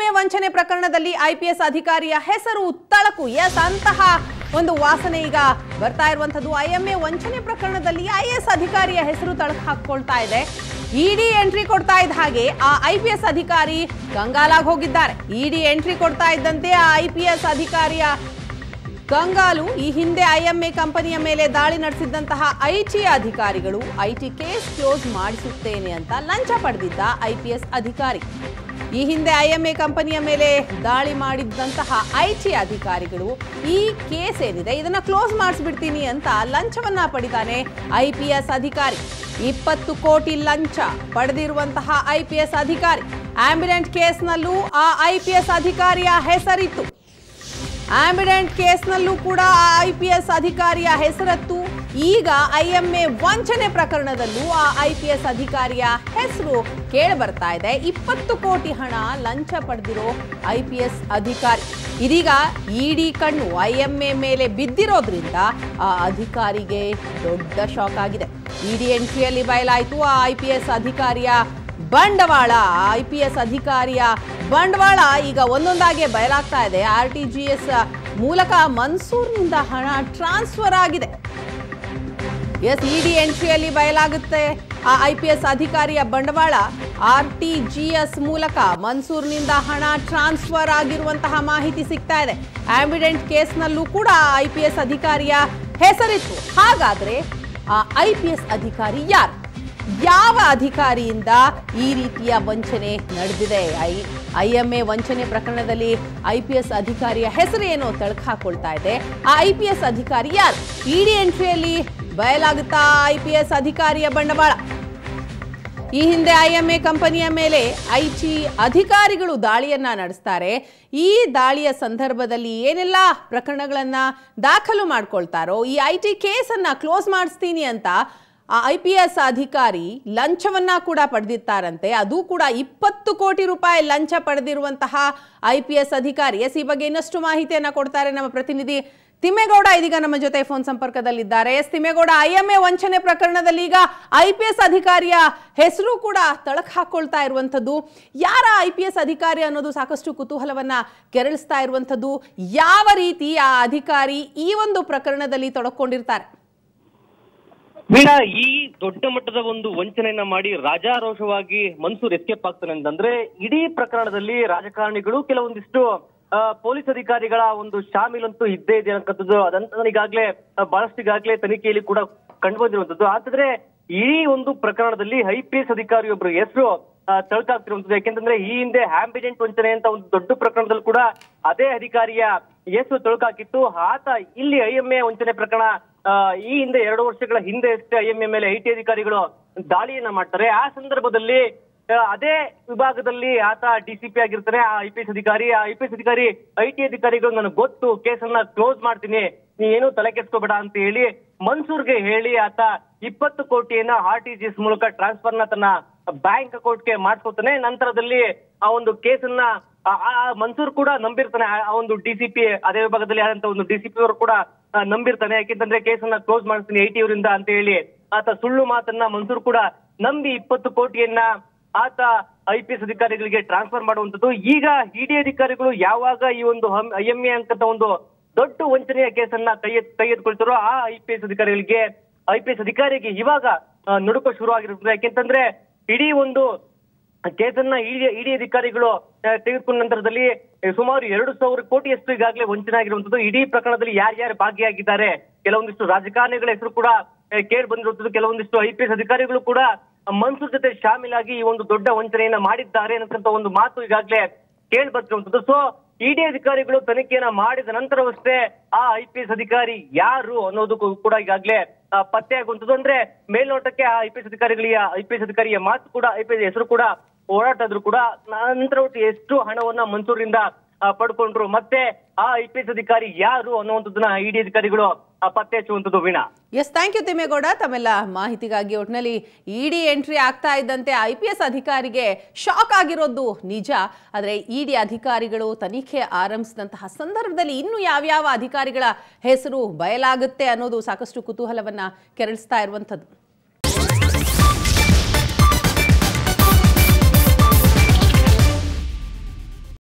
IMA ವಂಚನೆ ಪ್ರಕರಣದಲ್ಲಿ IPS ಅಧಿಕಾರಿಯ ಹೆಸರು ತಳಕು ಎಸ್ ಅಂತಹ ಒಂದು ವಾಸನೆ ಈಗ ಬರ್ತಾ ಇರುವಂತದ್ದು ಐಎಂಎ ವಂಚನೆ ಪ್ರಕರಣದಲ್ಲಿ ಐಎಸ್ ಅಧಿಕಾರಿಯ ಹೆಸರು ತಳಕು ಹಾಕೊಳ್ತಾ ಇದೆ ಇಡಿ ಎಂಟ್ರಿ ಕೊಡ್ತಾ ಇದ್ದ ಹಾಗೆ ಆ ಐ ಪಿ ಎಸ್ ಅಧಿಕಾರಿ ಕಂಗಾಲಾಗಿ ಹೋಗಿದ್ದಾರೆ ಇಡಿ ಎಂಟ್ರಿ ಕೊಡ್ತಾ ಇದ್ದಂತೆ ಆ ಐ ಪಿ ಎಸ್ ಅಧಿಕಾರಿಯ ಕಂಗಾಲು ಈ ಹಿಂದೆ ಐಎಂಎ ಕಂಪನಿಯ ಮೇಲೆ ದಾಳಿ ನಡೆಸಿದ್ದಂತಹ ಐಟಿ ಅಧಿಕಾರಿಗಳು ಐಟಿ ಕೇಸ್ ಕ್ಲೋಸ್ ಮಾಡಿಸುತ್ತೇನೆ ಅಂತ ಲಂಚ ಪಡೆದಿದ್ದ ಐಪಿಎಸ್ ಅಧಿಕಾರಿ ಈ ಹಿಂದೆ ಐಎಂಎ ಕಂಪನಿಯ ಮೇಲೆ ದಾಳಿ ಮಾಡಿದ್ದಂತಹ ಐಟಿ ಅಧಿಕಾರಿಗಳು ಈ ಕೇಸ್ ಏನಿದೆ ಇದನ್ನ ಕ್ಲೋಸ್ ಮಾಡಿಸ್ಬಿಡ್ತೀನಿ ಅಂತ ಲಂಚವನ್ನ ಪಡಿತಾನೆ ಐಪಿಎಸ್ ಅಧಿಕಾರಿ ಇಪ್ಪತ್ತು ಕೋಟಿ ಲಂಚ ಪಡೆದಿರುವಂತಹ ಐಪಿಎಸ್ ಅಧಿಕಾರಿ ಆಂಬಿಡೆಂಟ್ ಕೇಸ್ನಲ್ಲೂ ಆ ಐಪಿಎಸ್ ಅಧಿಕಾರಿಯ ಹೆಸರಿತ್ತು ಆಂಬಿಡೆಂಟ್ ಕೇಸ್ನಲ್ಲೂ ಕೂಡ ಐ ಪಿ ಎಸ್ ಅಧಿಕಾರಿಯ ಹೆಸರತ್ತು ಈಗ ಐಎಂಎ ವಂಚನೆ ಪ್ರಕರಣದಲ್ಲೂ ಆ ಐ ಪಿ ಎಸ್ ಅಧಿಕಾರಿಯ ಹೆಸರು ಕೇಳಿ ಬರ್ತಾ ಇದೆ ಇಪ್ಪತ್ತು ಕೋಟಿ ಹಣ ಲಂಚ ಪಡೆದಿರೋ ಐ ಪಿ ಎಸ್ ಅಧಿಕಾರಿ ಇದೀಗ ಇಡಿ ಕಣ್ಣು ಐಎಂಎ ಮೇಲೆ ಬಿದ್ದಿರೋದ್ರಿಂದ ಆ ಅಧಿಕಾರಿಗೆ ದೊಡ್ಡ ಶಾಕ್ ಆಗಿದೆ ಇಡಿ ಎಂಟ್ರಿಯಲ್ಲಿ ಬಯಲಾಯಿತು ಆ ಐ ಪಿ ಎಸ್ ಅಧಿಕಾರಿಯ ಬಂಡವಾಳ ಐ ಪಿ ಎಸ್ ಅಧಿಕಾರಿಯ ಬಂಡವಾಳ ಈಗ ಒಂದೊಂದಾಗೆ ಬಯಲಾಗ್ತಾ ಇದೆ ಆರ್ ಟಿ ಜಿ ಎಸ್ ಮೂಲಕ ಮನ್ಸೂರ್ನಿಂದ ಹಣ ಟ್ರಾನ್ಸ್ಫರ್ ಆಗಿದೆ ಎಸ್ ಇಡಿ ಎಂಟ್ರಿಯಲ್ಲಿ ಬಯಲಾಗುತ್ತೆ ಆ ಐ ಪಿ ಎಸ್ ಅಧಿಕಾರಿಯ ಬಂಡವಾಳ ಆರ್ ಟಿ ಜಿ ಎಸ್ ಮೂಲಕ ಮನ್ಸೂರ್ನಿಂದ ಹಣ ಟ್ರಾನ್ಸ್ಫರ್ ಆಗಿರುವಂತಹ ಮಾಹಿತಿ ಸಿಗ್ತಾ ಇದೆ ಆಂಬಿಡೆಂಟ್ ಕೇಸ್ನಲ್ಲೂ ಕೂಡ ಐ ಪಿ ಎಸ್ ಅಧಿಕಾರಿಯ ಹೆಸರಿತ್ತು ಹಾಗಾದ್ರೆ ಆ ಐ ಪಿ ಎಸ್ ಅಧಿಕಾರಿ ಯಾರು ಯಾವ ಅಧಿಕಾರಿಯಿಂದ ಈ ರೀತಿಯ ವಂಚನೆ ನಡೆದಿದೆ ಐ ಐ ಎಂ ಎ ವಂಚನೆ ಪ್ರಕರಣದಲ್ಲಿ ಐ ಪಿ ಎಸ್ ಅಧಿಕಾರಿಯ ಹೆಸರೇನೋ ತಳಕು ಹಾಕೊಳ್ತಾ ಇದೆ ಆ ಐ ಪಿ ಎಸ್ ಅಧಿಕಾರಿ ಯಾರು ಇಡಿ ಎಂಟ್ರಿಯಲ್ಲಿ ಬಯಲಾಗುತ್ತಾ ಐ ಪಿ ಎಸ್ ಅಧಿಕಾರಿಯ ಬಂಡವಾಳ ಈ ಹಿಂದೆ ಐಎಂಎ ಕಂಪನಿಯ ಮೇಲೆ ಐಟಿ ಅಧಿಕಾರಿಗಳು ದಾಳಿಯನ್ನ ನಡೆಸ್ತಾರೆ ಈ ದಾಳಿಯ ಸಂದರ್ಭದಲ್ಲಿ ಏನೆಲ್ಲ ಪ್ರಕರಣಗಳನ್ನ ದಾಖಲು ಮಾಡ್ಕೊಳ್ತಾರೋ ಈ ಐ ಟಿ ಕೇಸನ್ನ ಕ್ಲೋಸ್ ಮಾಡಿಸ್ತೀನಿ ಅಂತ ಆ ಐ ಪಿ ಎಸ್ ಅಧಿಕಾರಿ ಲಂಚವನ್ನ ಕೂಡ ಪಡೆದಿರ್ತಾರಂತೆ ಅದು ಕೂಡ ಇಪ್ಪತ್ತು ಕೋಟಿ ರೂಪಾಯಿ ಲಂಚ ಪಡೆದಿರುವಂತಹ ಐ ಪಿ ಎಸ್ ಅಧಿಕಾರಿ ಎಸ್ ಈ ಬಗ್ಗೆ ಇನ್ನಷ್ಟು ಮಾಹಿತಿಯನ್ನ ಕೊಡ್ತಾರೆ ನಮ್ಮ ಪ್ರತಿನಿಧಿ ತಿಮ್ಮೇಗೌಡ ಇದೀಗ ನಮ್ಮ ಜೊತೆ ಫೋನ್ ಸಂಪರ್ಕದಲ್ಲಿದ್ದಾರೆ ಎಸ್ ತಿಮ್ಮೇಗೌಡ ಐಎಂಎ ವಂಚನೆ ಪ್ರಕರಣದಲ್ಲಿ ಈಗ ಐ ಪಿ ಎಸ್ ಅಧಿಕಾರಿಯ ಹೆಸರು ಕೂಡ ತಳಕ್ ಹಾಕೊಳ್ತಾ ಇರುವಂಥದ್ದು ಯಾರ ಐ ಪಿ ಎಸ್ ಅಧಿಕಾರಿ ಅನ್ನೋದು ಸಾಕಷ್ಟು ಕುತೂಹಲವನ್ನ ಕೆರಳಿಸ್ತಾ ಇರುವಂಥದ್ದು ಯಾವ ರೀತಿ ಆ ಅಧಿಕಾರಿ ಈ ಒಂದು ಪ್ರಕರಣದಲ್ಲಿ ತೊಡಕೊಂಡಿರ್ತಾರೆ ವೀಣಾ ಈ ದೊಡ್ಡ ಮಟ್ಟದ ಒಂದು ವಂಚನೆಯನ್ನ ಮಾಡಿ ರಾಜಾರೋಷವಾಗಿ ಮನ್ಸೂರ್ ಎಸ್ಕೇಪ್ ಆಗ್ತಾನೆ ಅಂತಂದ್ರೆ ಇಡೀ ಪ್ರಕರಣದಲ್ಲಿ ರಾಜಕಾರಣಿಗಳು ಕೆಲವೊಂದಿಷ್ಟು ಆ, ಪೊಲೀಸ್ ಅಧಿಕಾರಿಗಳ ಒಂದು ಶಾಮೀಲಂತೂ ಇದ್ದೇ ಇದೆ ಅನ್ನತಕ್ಕಂಥದ್ದು ಅದಂತ ಈಗಾಗಲೇ ಬಹಳಷ್ಟು ಈಗಾಗಲೇ ತನಿಖೆಯಲ್ಲಿ ಕೂಡ ಕಂಡು ಬಂದಿರುವಂತದ್ದು ಆದ್ರೆ ಈ ಒಂದು ಪ್ರಕರಣದಲ್ಲಿ ಐ ಪಿ ಎಸ್ ಅಧಿಕಾರಿಯೊಬ್ಬರು ಹೆಸರು ತಳ್ಕಾಗ್ತಿರುವಂತದ್ದು ಯಾಕೆಂತಂದ್ರೆ ಈ ಹಿಂದೆ ಆಂಬಿಡೆಂಟ್ ವಂಚನೆ ಅಂತ ಒಂದು ದೊಡ್ಡ ಪ್ರಕರಣದಲ್ಲಿ ಕೂಡ ಅದೇ ಅಧಿಕಾರಿಯ ಹೆಸರು ತಳುಕಾಕಿತ್ತು ಆತ ಇಲ್ಲಿ ಐ ಎಂ ಎ ವಂಚನೆ ಪ್ರಕರಣ ಆ, ಈ ಹಿಂದೆ ಎರಡು ವರ್ಷಗಳ ಹಿಂದೆ ಅಷ್ಟೇ ಐ ಎಂ ಎ ಮೇಲೆ ಐ ಟಿ ಅಧಿಕಾರಿಗಳು ದಾಳಿಯನ್ನ ಮಾಡ್ತಾರೆ ಆ ಸಂದರ್ಭದಲ್ಲಿ ಆ, ಅದೇ ವಿಭಾಗದಲ್ಲಿ ಆತ ಡಿಸಿಪಿ ಆಗಿರ್ತಾನೆ ಆ ಐ ಪಿ ಎಸ್ ಅಧಿಕಾರಿ ಆ ಐ ಪಿ ಎಸ್ ಅಧಿಕಾರಿ ಐ ಟಿ ಅಧಿಕಾರಿಗಳು ನನಗೆ ಗೊತ್ತು ಕೇಸನ್ನ ಕ್ಲೋಸ್ ಮಾಡ್ತೀನಿ ನೀ ಏನು ತಲೆ ಕೆಡ್ಸ್ಕೋಬೇಡ ಅಂತ ಹೇಳಿ ಮನ್ಸೂರ್ಗೆ ಹೇಳಿ ಆತ ಇಪ್ಪತ್ತು ಕೋಟಿಯನ್ನ ಆರ್ ಟಿ ಜಿ ಎಸ್ ಮೂಲಕ ಟ್ರಾನ್ಸ್ಫರ್ ನ ತನ್ನ ಬ್ಯಾಂಕ್ ಅಕೌಂಟ್ಗೆ ಮಾಡ್ಕೋತಾನೆ ನಂತರದಲ್ಲಿ ಆ ಒಂದು ಕೇಸನ್ನ ಆ ಆ ಮನ್ಸೂರ್ ಕೂಡ ನಂಬಿರ್ತಾನೆ ಆ ಆ ಒಂದು ಡಿಸಿಪಿ ಅದೇ ವಿಭಾಗದಲ್ಲಿ ಆದಂತ ಒಂದು ಡಿಸಿಪಿ ಅವರು ಕೂಡ ಆ, ನಂಬಿರ್ತಾನೆ ಯಾಕೆಂತಂದ್ರೆ ಕೇಸನ್ನ ಕ್ಲೋಸ್ ಮಾಡ್ತೀನಿ ಐ ಟಿ ಅವರಿಂದ ಅಂತ ಹೇಳಿ ಆತ ಸುಳ್ಳು ಮಾತನ್ನ ಮನ್ಸೂರ್ ಕೂಡ ನಂಬಿ ಇಪ್ಪತ್ತು ಕೋಟಿಯನ್ನ ಆತ ಐ ಪಿ ಎಸ್ ಅಧಿಕಾರಿಗಳಿಗೆ ಟ್ರಾನ್ಸ್ಫರ್ ಮಾಡುವಂತದ್ದು ಈಗ ಇಡಿ ಅಧಿಕಾರಿಗಳು ಯಾವಾಗ ಈ ಒಂದು ಐ ಎಂ ಎ ಅಂತ ಒಂದು ದೊಡ್ಡ ವಂಚನೆಯ ಕೇಸನ್ನ ಕೈ ಎತ್- ಕೈ ಎತ್ಕೊಳ್ತಾರೋ ಆ ಐ ಪಿ ಎಸ್ ಅಧಿಕಾರಿಗಳಿಗೆ ಐ ಪಿ ಎಸ್ ಅಧಿಕಾರಿಗೆ ಇವಾಗ ಆ, ನಡುಕ ಶುರು ಆಗಿರುತ್ತದೆ ಯಾಕೆಂತಂದ್ರೆ ಇಡೀ ಒಂದು ಕೇಸನ್ನ ಇಡಿ ಇಡಿ ಅಧಿಕಾರಿಗಳು ಆ, ತೆಗೆದುಕೊಂಡ ನಂತರದಲ್ಲಿ ಆ, ಸುಮಾರು ಎರಡು ಸಾವಿರ ಕೋಟಿಯಷ್ಟು ಈಗಾಗಲೇ ವಂಚನೆ ಆಗಿರುವಂತದ್ದು ಇಡೀ ಪ್ರಕರಣದಲ್ಲಿ ಯಾರ್ಯಾರು ಭಾಗಿಯಾಗಿದ್ದಾರೆ ಕೆಲವೊಂದಿಷ್ಟು ರಾಜಕಾರಣಿಗಳ ಹೆಸರು ಕೂಡ ಆ, ಕೇಳಿ ಬಂದಿರುವಂತದ್ದು ಕೆಲವೊಂದಿಷ್ಟು ಐ ಪಿ ಎಸ್ ಅಧಿಕಾರಿಗಳು ಕೂಡ ಮನ್ಸೂರ್ ಜೊತೆ ಶಾಮೀಲಾಗಿ ಈ ಒಂದು ದೊಡ್ಡ ವಂಚನೆಯನ್ನ ಮಾಡಿದ್ದಾರೆ ಅನ್ನತಕ್ಕಂಥ ಒಂದು ಮಾತು ಈಗಾಗಲೇ ಕೇಳಿ ಬರ್ತಿರುವಂತದ್ದು ಸೊ ಇಡಿ ಅಧಿಕಾರಿಗಳು ತನಿಖೆಯನ್ನ ಮಾಡಿದ ನಂತರವಷ್ಟೇ ಆ ಐ ಪಿ ಎಸ್ ಅಧಿಕಾರಿ ಯಾರು ಅನ್ನೋದು ಕೂ- ಕೂಡ ಈಗಾಗಲೇ ಆ, ಪತ್ತೆ ಆಗುವಂತದ್ದು ಅಂದ್ರೆ ಮೇಲ್ನೋಟಕ್ಕೆ ಆ ಐ ಪಿ ಎಸ್ ಅಧಿಕಾರಿಗಳಿಗೆ ಐ ಪಿ ಎಸ್ ಅಧಿಕಾರಿಯ ಮಾತು ಕೂಡ ಐ ಪಿ ಎಸ್ ಹೆಸರು ಕೂಡ ಹೋರಾಟದ್ರು ಕೂಡ ನಂತರ ಒಟ್ಟು ಎಷ್ಟು ಹಣವನ್ನ ಮನ್ಸೂರಿಂದ ಆ, ಪಡ್ಕೊಂಡ್ರು ಮತ್ತೆ ಆ ಐ ಪಿ ಎಸ್ ಅಧಿಕಾರಿ ಯಾರು ಅನ್ನುವಂಥದ್ದನ್ನ ಇಡಿ ಅಧಿಕಾರಿಗಳು ಆ, ಪತ್ತೆ ಹಚ್ಚುವಂಥದ್ದು Veena S thank you Thimmegowda ತಮ್ಮೆಲ್ಲ ಮಾಹಿತಿಗಾಗಿ ಒಟ್ಟಿನಲ್ಲಿ ಇಡಿ ಎಂಟ್ರಿ ಆಗ್ತಾ ಇದ್ದಂತೆ ಐ ಪಿ ಎಸ್ ಅಧಿಕಾರಿಗೆ ಶಾಕ್ ಆಗಿರೋದು ನಿಜ ಆದರೆ ಇಡಿ ಅಧಿಕಾರಿಗಳು ತನಿಖೆ ಆರಂಭಿಸಿದಂತಹ ಸಂದರ್ಭದಲ್ಲಿ ಇನ್ನು ಯಾವ್ಯಾವ ಅಧಿಕಾರಿಗಳ ಹೆಸರು ಬಯಲಾಗುತ್ತೆ ಅನ್ನೋದು ಸಾಕಷ್ಟು ಕುತೂಹಲವನ್ನ ಕೆರಳಿಸ್ತಾ ಇರುವಂಥದ್ದು